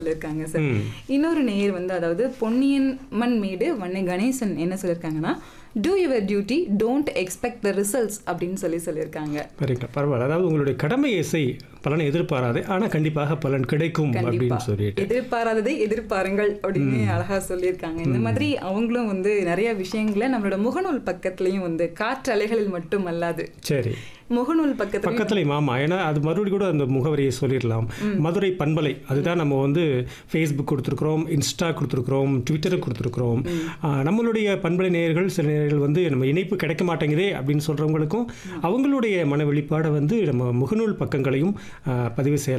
சொல்லியிருக்காங்க சார் ம். இன்னொரு நேயர் வந்து அதாவது பொன்னியின் மண் மேடு வண்ணை கணேசன் என்ன சொல்லியிருக்காங்கன்னா do your duty don't expect the results அப்படின்னு சொல்லி சொல்லியிருக்காங்க சரிங்க பரவாயில்ல அதாவது உங்களுடைய கடமையை செய் பலனை எதிர்பாராது ஆனால் கண்டிப்பாக பலன் கிடைக்கும் கண்டிப்பா அப்படின்னு சொல்லிட்டு எதிர்பாராததை எதிர்பாருங்கள் அப்படின்னு அழகா சொல்லியிருக்காங்க இந்த மாதிரி அவங்களும் வந்து நிறைய விஷயங்களை நம்மளோட முகநூல் பக்கத்துலயும் வந்து காற்றலைகளில் மட்டும் அல்லாது சரி முகநூல் பக்கத்துல பக்கத்துல மாமா ஏன்னா அது மறுபடியும் கூட அந்த முகவரியை சொல்லிடலாம் மதுரை பண்பலை அதுதான் நம்ம வந்து ஃபேஸ்புக் கொடுத்துருக்குறோம் இன்ஸ்டா கொடுத்துருக்குறோம் ட்விட்டர் கொடுத்துருக்குறோம் ஆஹ் நம்மளுடைய பண்பலை நேயர்கள் சில நேயர்கள் வந்து நம்ம இணைப்பு கிடைக்க மாட்டேங்குதே அப்படின்னு சொல்றவங்களுக்கும் அவங்களுடைய மன வெளிப்பாடை வந்து நம்ம முகநூல் பக்கங்களையும் ஆஹ் பதிவு செய்யலாம்